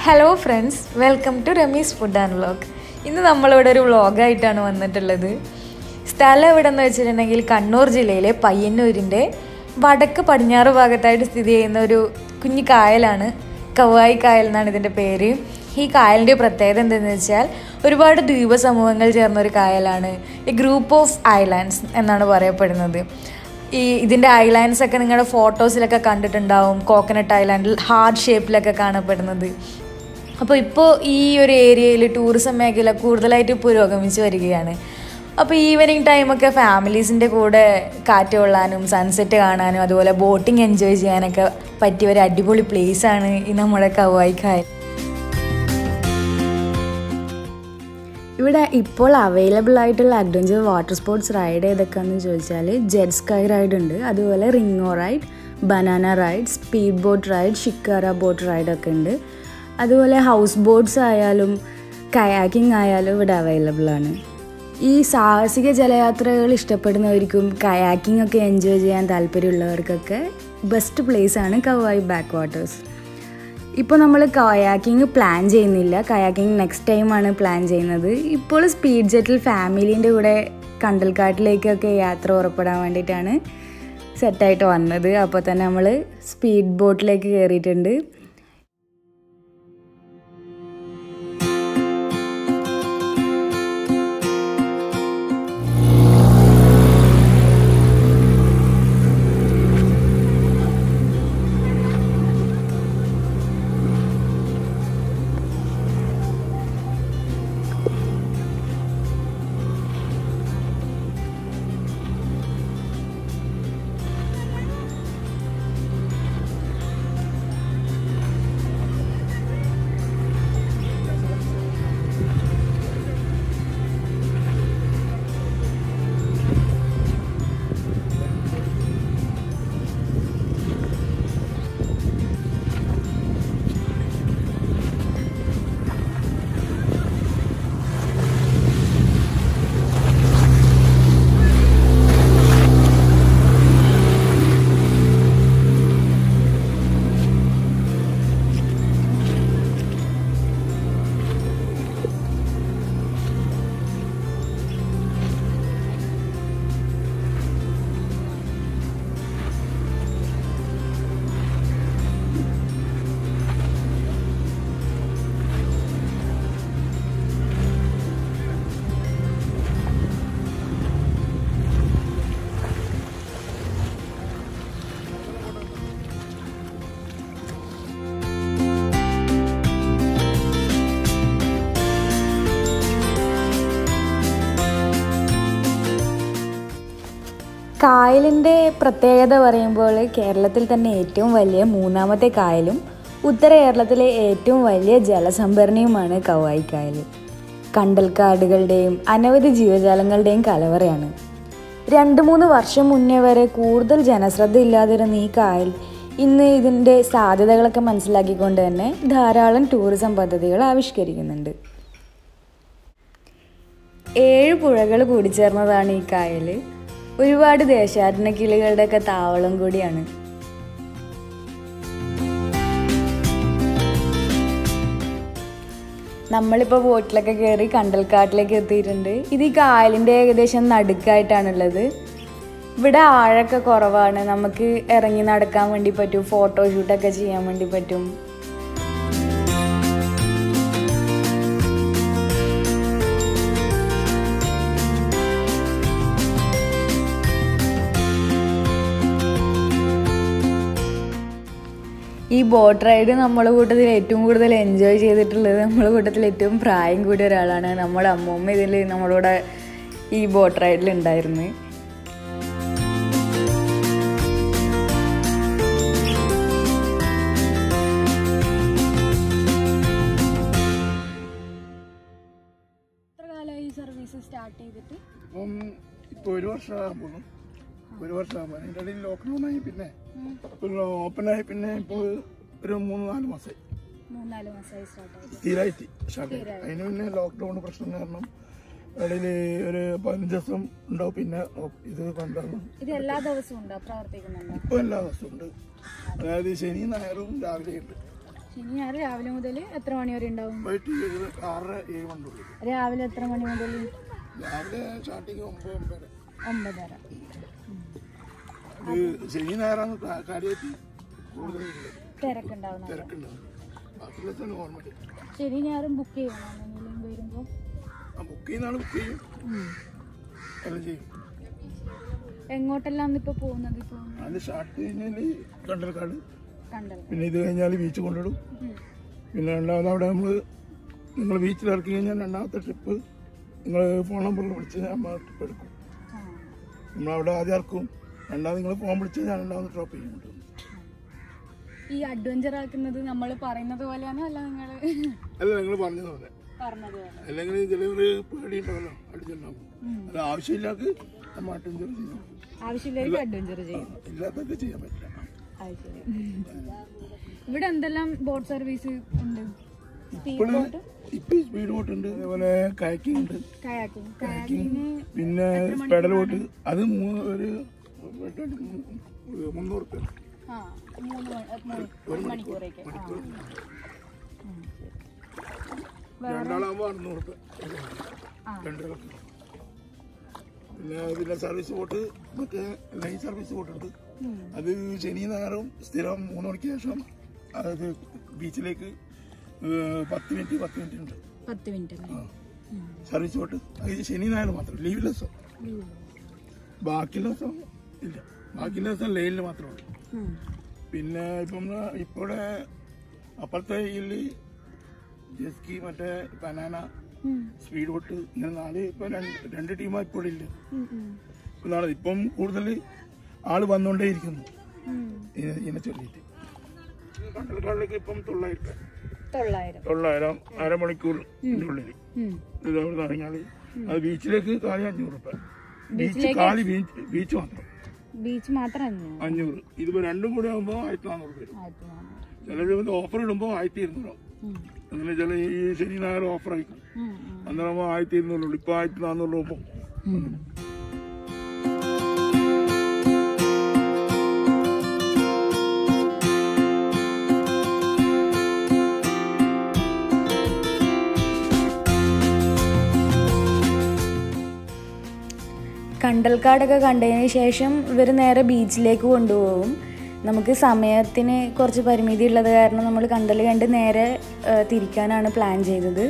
Hello friends welcome to Rameez food and vlog ഇന്ന് നമ്മളിവിടെ ഒരു വ്ളോഗായിട്ടാണ് വന്നിട്ടുള്ളത് സ്ഥലം എവിടെ എന്ന് വെച്ചിട്ടുണ്ടെങ്കിൽ കണ്ണൂർ ജില്ലയിലെ പയ്യന്നൂരിൻ്റെ വടക്ക് പടിഞ്ഞാറ് ഭാഗത്തായിട്ട് സ്ഥിതി ചെയ്യുന്ന ഒരു കുഞ്ഞു കായലാണ് കവായി കായൽ എന്നാണ് ഇതിൻ്റെ പേര് ഈ കായലിൻ്റെ പ്രത്യേകത എന്തെന്ന് വെച്ചാൽ ഒരുപാട് ദ്വീപ സമൂഹങ്ങൾ ചേർന്ന ഒരു കായലാണ് എ ഗ്രൂപ്പ് ഓഫ് ഐലാൻഡ്സ് എന്നാണ് പറയപ്പെടുന്നത് ഈ ഇതിൻ്റെ ഐലാൻഡ്സ് ഒക്കെ നിങ്ങളുടെ ഫോട്ടോസിലൊക്കെ കണ്ടിട്ടുണ്ടാവും കോക്കനട്ട് ഐലാൻഡിൽ ഹാർഡ് ഷേപ്പിലൊക്കെ കാണപ്പെടുന്നത് അപ്പോൾ ഇപ്പോൾ ഈ ഒരു ഏരിയയിൽ ടൂറിസം മേഖല കൂടുതലായിട്ട് പുരോഗമിച്ച് വരികയാണ് അപ്പോൾ ഈവനിങ് ടൈമൊക്കെ ഫാമിലീസിൻ്റെ കൂടെ കാറ്റ് കൊള്ളാനും സൺസെറ്റ് കാണാനും അതുപോലെ ബോട്ടിംഗ് എൻജോയ് ചെയ്യാനൊക്കെ പറ്റിയ ഒരു അടിപൊളി പ്ലേസാണ് ഈ നമ്മുടെ കവായി കായൽ ഇവിടെ ഇപ്പോൾ അവൈലബിൾ ആയിട്ടുള്ള അഡ്വഞ്ചർ വാട്ടർ സ്പോർട്സ് റൈഡ് ഏതൊക്കെയാണെന്ന് ചോദിച്ചാൽ ജെറ്റ് സ്കൈ റൈഡ് ഉണ്ട് അതുപോലെ ringo ride banana ride speed boat ride shikara boat റൈഡൊക്കെ ഉണ്ട് അതുപോലെ ഹൗസ് ബോട്ട്സ് ആയാലും കയാക്കിംഗ് ആയാലും ഇവിടെ അവൈലബിൾ ആണ് ഈ സാഹസിക ജലയാത്രകൾ ഇഷ്ടപ്പെടുന്നവർക്കും കയാക്കിംഗ് ഒക്കെ എൻജോയ് ചെയ്യാൻ താല്പര്യമുള്ളവർക്കൊക്കെ ബെസ്റ്റ് പ്ലേസ് ആണ് കവായി ബാക്ക് വാട്ടേഴ്സ് ഇപ്പോൾ നമ്മൾ കയാക്കിങ് പ്ലാൻ ചെയ്യുന്നില്ല കയാക്കിങ് നെക്സ്റ്റ് ടൈമാണ് പ്ലാൻ ചെയ്യുന്നത് ഇപ്പോൾ സ്പീഡ് ജെറ്റിൽ ഫാമിലീൻ്റെ കൂടെ കണ്ടൽക്കാട്ടിലേക്കൊക്കെ യാത്ര ഉറപ്പെടാൻ വേണ്ടിയിട്ടാണ് സെറ്റായിട്ട് വന്നത് അപ്പോൾ തന്നെ നമ്മൾ സ്പീഡ് ബോട്ടിലേക്ക് കയറിയിട്ടുണ്ട് കായലിൻ്റെ പ്രത്യേകത പറയുമ്പോൾ കേരളത്തിൽ തന്നെ ഏറ്റവും വലിയ മൂന്നാമത്തെ കായലും ഉത്തര കേരളത്തിലെ ഏറ്റവും വലിയ ജലസംഭരണിയുമാണ് കവായി കായൽ കണ്ടൽക്കാടുകളുടെയും അനവധി ജീവജാലങ്ങളുടെയും കലവറയാണ് രണ്ട് മൂന്ന് വർഷം മുന്നേ വരെ കൂടുതൽ ജനശ്രദ്ധ ഇല്ലാതിരുന്ന ഈ കായൽ ഇന്ന് ഇതിൻ്റെ സാധ്യതകളൊക്കെ മനസ്സിലാക്കിക്കൊണ്ട് തന്നെ ധാരാളം ടൂറിസം പദ്ധതികൾ ആവിഷ്കരിക്കുന്നുണ്ട് ഏഴ് പുഴകൾ കൂടിച്ചേർന്നതാണ് ഈ കായൽ ഒരുപാട് ദേശാടന കിളികളുടെ ഒക്കെ താവളം കൂടിയാണ് നമ്മളിപ്പോൾ ബോട്ടിലൊക്കെ കയറി കണ്ടൽക്കാട്ടിലേക്ക് എത്തിയിട്ടുണ്ട് ഇത് ഈ കായലിൻ്റെ ഏകദേശം നടുക്കായിട്ടാണുള്ളത് ഇവിടെ ആഴൊക്കെ കുറവാണ് നമുക്ക് ഇറങ്ങി നടക്കാൻ വേണ്ടി പറ്റും ഫോട്ടോഷൂട്ടൊക്കെ ചെയ്യാൻ വേണ്ടി പറ്റും ഈ ബോട്ട് റൈഡ് നമ്മളെ കൂട്ടത്തിൽ ഏറ്റവും കൂടുതൽ എൻജോയ് ചെയ്തിട്ടുള്ളത് നമ്മളെ കൂട്ടത്തിൽ ഏറ്റവും പ്രായം കൂടിയ ഒരാളാണ് നമ്മുടെ അമ്മൂമ്മ ഇതിൽ നമ്മളോട് ഈ ബോട്ട് റൈഡിൽ ഉണ്ടായിരുന്നു എത്ര കാലമായി സർവീസ് സ്റ്റാർട്ട് ചെയ്തിട്ട് ഇപ്പം ഇപ്പൊ ഒരു വർഷമാകാൻ പോകുന്നു ഒരു വർഷമാകുമ്പോൾ അതിൻ്റെ ഇടയിൽ ലോക്ക്ഡൗൺ ആയി പിന്നെ ഓപ്പൺ ആയി പിന്നെ ഇപ്പോൾ ഒരു മൂന്ന് നാല് മാസമായി മൂന്നാല് മാസമായി സ്റ്റാർട്ട് ആയത് സ്ഥിരമായിട്ട് സ്റ്റാർട്ട് ആയി അതിന് പിന്നെ ലോക്ക്ഡൗൺ പ്രശ്നം കാരണം ഇടയിൽ ഒരു പതിനഞ്ച് ദിവസം ഉണ്ടാവും പിന്നെ ഇത് പണ്ടാണ് ഇത് എല്ലാ ദിവസവും ഉണ്ടോ പ്രവർത്തിക്കുന്നുണ്ടോ ഇപ്പൊ എല്ലാ ദിവസവും ഉണ്ട് അതായത് ശനി ഞായറും രാവിലെ ഉണ്ട് ശനി ഞായർ രാവിലെ മുതൽ എത്ര മണി വരെ ഉണ്ടാവും വൈകിട്ട് ഏഴ് ആറര ഏഴ് മണിക്കുള്ളിൽ രാവിലെ എത്ര മണി മുതൽ രാവിലെ സ്റ്റാർട്ടിങ് ഒമ്പത് ഒമ്പതര ഒമ്പതര ഇത് ശനി ഞായറാണ് കാ- കാര്യമായിട്ട് കൂടുതലുള്ളത് തിരക്കുണ്ടാവുന്ന തിരക്കുണ്ടാവും ബാക്കിയുള്ള നോർമൽ ശനി ഞായറും ബുക്ക് ചെയ്യണം എന്തെങ്കിലും വരുമ്പോൾ ആ ബുക്ക് ചെയ്യുന്ന ആൾ ബുക്ക് ചെയ്യും എല്ലാം ചെയ്യും എങ്ങോട്ടെല്ലാം ഇപ്പോൾ പോകുന്നത് ഇപ്പോൾ അത് സ്റ്റാർട്ട് കഴിഞ്ഞാൽ കണ്ടൽക്കാട് കണ്ടല്ലോ പിന്നെ ഇത് കഴിഞ്ഞാൽ ബീച്ച് കൊണ്ടിടും പിന്നെ രണ്ടാമത് അവിടെ നമ്മൾ നിങ്ങൾ ബീച്ചിൽ ഇറക്കി കഴിഞ്ഞാൽ രണ്ടാമത്തെ ട്രിപ്പ് നിങ്ങൾ ഫോൺ നമ്പറിൽ വിളിച്ച് നമ്മൾ ട്രിപ്പ് എടുക്കും ആ നമ്മളവിടെ ആദ്യം ഇറക്കും രണ്ടാമത് നിങ്ങൾ ഫോൺ വിളിച്ച് ഞാൻ രണ്ടാമത് ഡ്രോപ്പ് ചെയ്യും ഇങ്ങോട്ട്. ഈ അഡ്വഞ്ചർ ആക്കുന്നത് നമ്മൾ പറയുന്നത് പോലെയാണോ അല്ല നിങ്ങൾ അല്ല നിങ്ങൾ പറഞ്ഞത് പോലെ പറഞ്ഞത് പോലെ അല്ലെങ്കിൽ ചിലവർ പേടി ഉണ്ടാവല്ലോ അടിച്ചുണ്ടാവും അത് ആവശ്യമില്ലാക്ക് നമ്മൾ അറ്റൻഷൻ ചെയ്യും ആവശ്യമില്ലായിരിക്കും അഡ്വഞ്ചർ ചെയ്യും ഇല്ലാത്തൊക്കെ ചെയ്യാൻ പറ്റില്ല അത് ശരി ഇവിടെ എന്തെല്ലാം ബോട്ട് സർവീസ് ഉണ്ട് സ്പീഡ് ഇപ്പോൾ ബോട്ട് ഇപ്പൊ സ്പീഡ് ബോട്ട് ഉണ്ട് അതേപോലെ കയക്കിംഗ് ഉണ്ട് കയാക്കിങ് കയാക്കിങ്ങിന് പിന്നെ പെഡൽ ബോട്ട് അത് മൂന്ന് ഒരു മുന്നൂറ് രൂപ ആ മൂന്ന് മണി- മൂന്ന് ഒരു മണിക്കൂറേക്ക് ആ ഉം, ശരി. രണ്ടാളാകുമ്പോൾ അറുന്നൂറ് രൂപ ആ. രണ്ടാൾക്ക് പിന്നെ പിന്നെ സർവീസ് ബോട്ട് മറ്റേ ലൈൻ സർവീസ് ബോട്ട് ഉണ്ട് ഉം. അത് ശനി ഞായറും സ്ഥിരം മൂന്ന് മണിക്ക് ശേഷം അതായത് ബീച്ചിലേക്ക് ഏഹ് പത്ത് മിനിറ്റ് പത്ത് മിനിറ്റ് ഉണ്ട് പത്ത് മിനിറ്റ് അല്ലേ ആ. സർവീസ് ബോട്ട് അത് ശനി ഞായർ മാത്രം ലീവില്ല ദിവസം ബാക്കിയുള്ള ദിവസം ഇല്ല ബാക്കിയുള്ള ദിവസം ലൈനിൽ മാത്രമേ ഉള്ളൂ ഉം. പിന്നെ ഇപ്പം ഇപ്പോടെ അപ്പുറത്തെ ഈ ജെസ്കി മറ്റേ ബനാന ഉം. സ്പീഡ് ബോട്ട് ഇങ്ങനെ നാല് ഇപ്പൊ രണ്ട് രണ്ട് ടീമാ ഇപ്പോഴില്ല ഉം, ഉം. നാളെ ഇപ്പം കൂടുതൽ ആള് വന്നുകൊണ്ടേയിരിക്കുന്നു ഉം. ഇതിനെ ഇതിനെ ചൊല്ലിയിട്ട് കണ്ടൽക്കാടിലേക്ക് ഇപ്പം തൊള്ളായിരം തൊള്ളായിരം തൊള്ളായിരം അരമണിക്കൂർ ഉള്ളിൽ ഉം. ഇത് അവിടെ നിന്ന് ഇറങ്ങിയാൽ അത് ബീച്ചിലേക്ക് കാലി അഞ്ഞൂറ് രൂപ ബീച്ച് കാലി ബീച്ച് ബീച്ച് മാത്രം ബീച്ച് മാത്രം അഞ്ഞൂറ് അഞ്ഞൂറ് ഇതിപ്പോ രണ്ടും കൂടി ആകുമ്പോൾ ആയിരത്തി നാനൂറ് വരും ആയിരത്തി നാനൂറ് ചിലർ ഓഫർ ഇടുമ്പോൾ ആയിരത്തി ഇരുന്നൂറാവും ഉം. അങ്ങനെ ചില ഈ ശനി ഞായർ ഓഫർ ആയിരിക്കും ഉം, ഉം. അന്നേരം ആയിരത്തി ഇരുന്നൂറുള്ളൂ ഇപ്പൊ ആയിരത്തി നാനൂറ് രൂപ കണ്ടൽക്കാടൊക്കെ കണ്ടതിന് ശേഷം ഇവർ നേരെ ബീച്ചിലേക്ക് കൊണ്ടുപോകും നമുക്ക് സമയത്തിന് കുറച്ച് പരിമിതി ഉള്ളത് കാരണം നമ്മൾ കണ്ടൽ കണ്ട് നേരെ ആ, തിരിക്കാനാണ് പ്ലാൻ ചെയ്തത്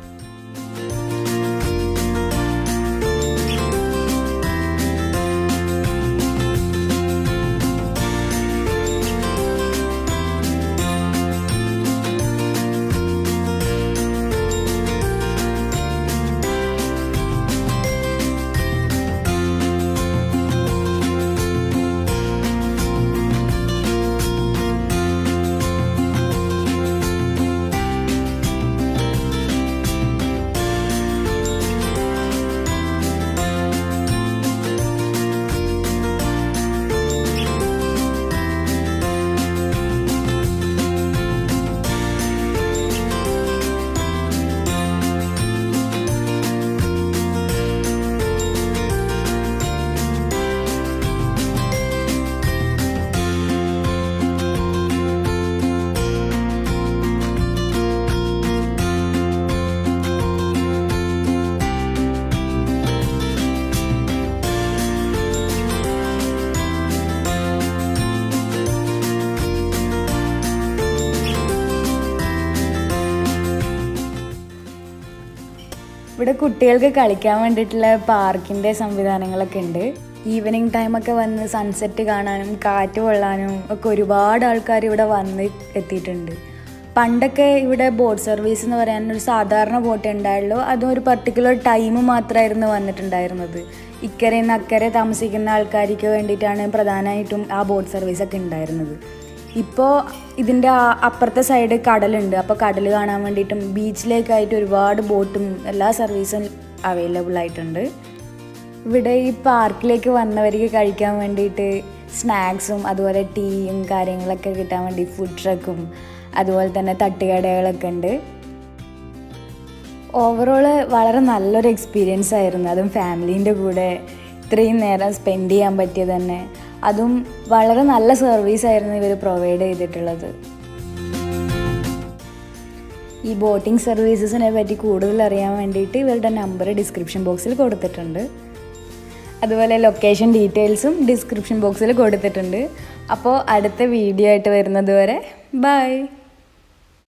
ഇവിടെ കുട്ടികൾക്ക് കളിക്കാൻ വേണ്ടിയിട്ടുള്ള പാർക്കിൻ്റെ സംവിധാനങ്ങളൊക്കെ ഉണ്ട് ഈവനിങ് ടൈമൊക്കെ വന്ന് സൺസെറ്റ് കാണാനും കാറ്റ് കൊള്ളാനും ഒക്കെ ഒരുപാട് ആൾക്കാർ ഇവിടെ വന്ന് എത്തിയിട്ടുണ്ട് പണ്ടൊക്കെ ഇവിടെ ബോട്ട് സർവീസ് എന്ന് പറയാൻ ഒരു സാധാരണ ബോട്ടേ ഉണ്ടായുള്ളൂ അതും ഒരു പർട്ടിക്കുലർ ടൈം മാത്രമായിരുന്നു വന്നിട്ടുണ്ടായിരുന്നത് ഇക്കരെ നിന്ന് അക്കരെ താമസിക്കുന്ന ആൾക്കാർക്ക് വേണ്ടിയിട്ടാണ് പ്രധാനമായിട്ടും ആ ബോട്ട് സർവീസൊക്കെ ഉണ്ടായിരുന്നത് ഇപ്പോൾ ഇതിൻ്റെ ആ- അപ്പുറത്തെ സൈഡ് കടലുണ്ട് അപ്പോൾ കടൽ കാണാൻ വേണ്ടിയിട്ടും ബീച്ചിലേക്കായിട്ട് ഒരുപാട് ബോട്ടും എല്ലാ സർവീസും അവൈലബിൾ ആയിട്ടുണ്ട് ഇവിടെ ഈ പാർക്കിലേക്ക് വന്നവർക്ക് കഴിക്കാൻ വേണ്ടിയിട്ട് സ്നാക്സും അതുപോലെ ടീയും കാര്യങ്ങളൊക്കെ കിട്ടാൻ വേണ്ടി ഫുഡ് ട്രക്കും അതുപോലെ തന്നെ തട്ടുകടകളൊക്കെ ഉണ്ട് ഓവറോൾ വളരെ നല്ലൊരു എക്സ്പീരിയൻസ് ആയിരുന്നു അതും ഫാമിലീൻ്റെ കൂടെ ഇത്രയും നേരം സ്പെൻഡ് ചെയ്യാൻ പറ്റിയത് തന്നെ അതും വളരെ നല്ല സർവീസ് ആയിരുന്നു ഇവർ പ്രൊവൈഡ് ചെയ്തിട്ടുള്ളത് ഈ ബോട്ടിംഗ് സർവീസസിനെ പറ്റി കൂടുതൽ അറിയാൻ വേണ്ടിയിട്ട് ഇവരുടെ നമ്പർ ഡിസ്ക്രിപ്ഷൻ ബോക്സിൽ കൊടുത്തിട്ടുണ്ട് അതുപോലെ ലൊക്കേഷൻ ഡീറ്റെയിൽസും ഡിസ്ക്രിപ്ഷൻ ബോക്സിൽ കൊടുത്തിട്ടുണ്ട് അപ്പോൾ അടുത്ത വീഡിയോ ആയിട്ട് വരുന്നത് വരെ ബൈ